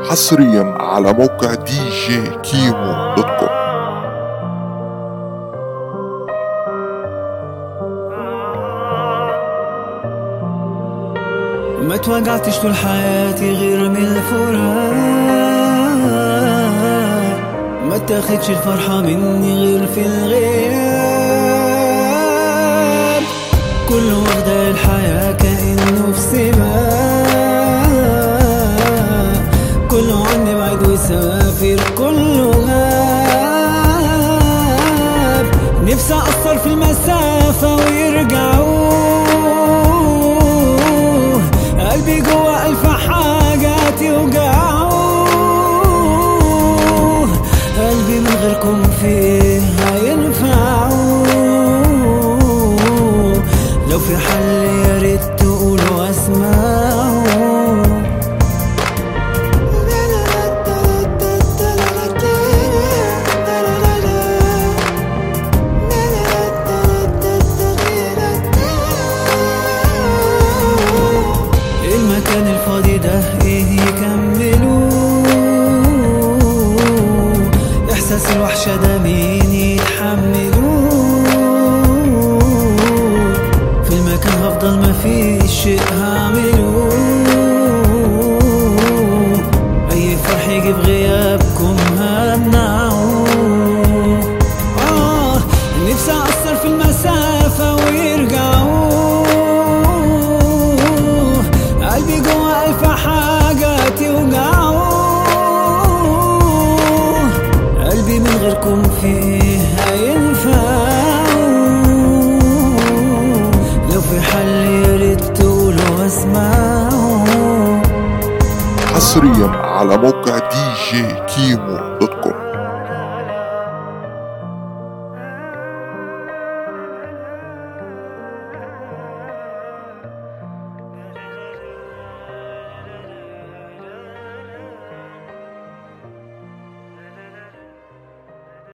حصريا على موقع دي جي كيمو دوت كوم ما توقعتش طول حياتي غير من الفراق ما تاخدش الفرحة مني غير في الغياب كله واخدة الحياة كأنه في سباق كله عني بعيد ويسافر كله غاب نفسي أقصر في المسافة ويرجعوا قلبي جوا ألف حاجة توجعه قلبي من غيركم فيه هينفعوا لو في حل يا ريت تقولوا اسمعوا المكان الفاضي ده ايه يكملوه احساس الوحشة ده مين يتحملوه في المكان هفضل ما فيش شيء هعمله اي فرح يجي بغيابكم همنعه آه نفسي أقصر في المسافة ويرجعوا قلبي جوا ألف حاجة توجعه قلبي من غيركم فيه هينفعوا لو في حل يا ريت تقولوا اسمعوا حصريا على موقع دي جي كيمو دوت كوم